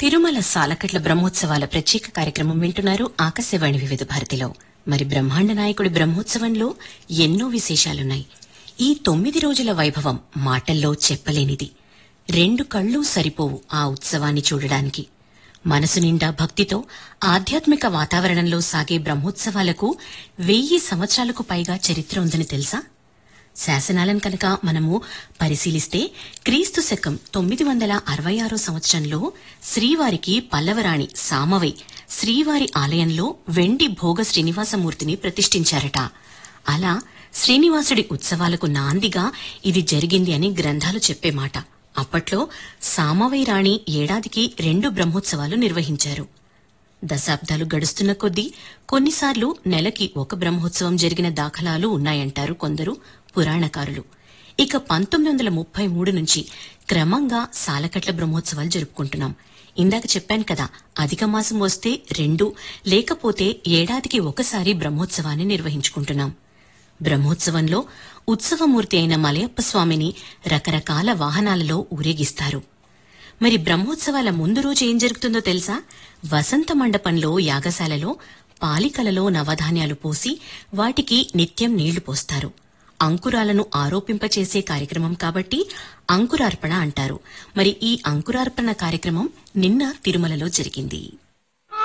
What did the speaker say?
తిరుమల సాలకట్ల బ్రహ్మోత్సవాల ప్రత్యేక కార్యక్రమం వింటున్నారు ఆకాశవాణి వివిధ భారతిలో మరి బ్రహ్మాండ నాయకుడి బ్రహ్మోత్సవంలో ఎన్నో విశేషాలున్నాయి ఈ తొమ్మిది రోజుల వైభవం మాటల్లో చెప్పలేనిది రెండు కళ్ళు సరిపోవు ఆ ఉత్సవాన్ని చూడడానికి మనసు నిండా భక్తితో ఆధ్యాత్మిక వాతావరణంలో సాగే బ్రహ్మోత్సవాలకు వెయ్యి సంవత్సరాలకు పైగా చరిత్ర ఉందని తెలుసా శాసనాలను కనుక మనము పరిశీలిస్తే క్రీస్తు శకం తొమ్మిది వందల అరవై ఆరో సంవత్సరంలో శ్రీవారికి పల్లవరాణి సామవై శ్రీవారి ఆలయంలో వెండి భోగ శ్రీనివాసమూర్తిని ప్రతిష్ఠించారట అలా శ్రీనివాసుడి ఉత్సవాలకు నాందిగా ఇది జరిగింది అని గ్రంథాలు చెప్పే మాట అప్పట్లో సామవై రాణి ఏడాదికి రెండు బ్రహ్మోత్సవాలు నిర్వహించారు దశాబ్దాలు గడుస్తున్న కొద్దీ కొన్నిసార్లు నెలకి ఒక బ్రహ్మోత్సవం జరిగిన దాఖలాలు ఉన్నాయంటారు కొందరు పురాణకారులు ఇక పంతొమ్మిది వందల ముప్పై మూడు నుంచి క్రమంగా సాలకట్ల బ్రహ్మోత్సవాలు జరుపుకుంటున్నాం ఇందాక చెప్పాను కదా అధిక మాసం వస్తే రెండు లేకపోతే ఏడాదికి ఒకసారి బ్రహ్మోత్సవాన్ని నిర్వహించుకుంటున్నాం బ్రహ్మోత్సవంలో ఉత్సవమూర్తి అయిన మలయప్ప స్వామిని రకరకాల వాహనాలలో ఊరేగిస్తారు మరి బ్రహ్మోత్సవాల ముందు రోజు ఏం జరుగుతుందో తెలుసా వసంత మండపంలో యాగశాలలో పాలికలలో నవధాన్యాలు పోసి వాటికి నిత్యం నీళ్లు పోస్తారు అంకురాలను ఆరోపింపచేసే కార్యక్రమం కాబట్టి అంకురార్పణ అంటారు మరి ఈ అంకురార్పణ కార్యక్రమం నిన్న తిరుమలలో జరిగింది